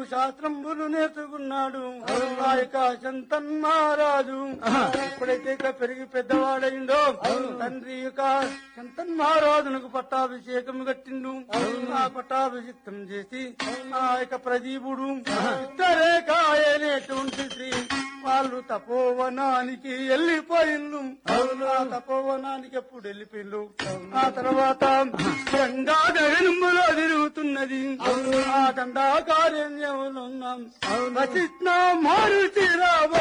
శాస్త్రంబులు నేర్చుకున్నాడు ఆ యొక్క శంతన్ మహారాజు ఎప్పుడైతే ఇక పెరిగి పెద్దవాడైందో తండ్రి యొక్క శంతన్ మహారాజునకు పట్టాభిషేకం కట్టిండు ఆ పట్టాభిషేకం చేసి ఆ యొక్క ప్రదీపుడు ఇద్దరేకాయనేటువంటి శ్రీ వాళ్ళు తపోవనానికి వెళ్ళిపోయిండు ఆ తపోవనానికి ఎప్పుడు వెళ్ళిపోయిండు ఆ తర్వాత గంగా గగనములో తిరుగుతున్నది ఆ దండాకార్యంలో ఉన్నాం వచిష్ణ మారుతి రావ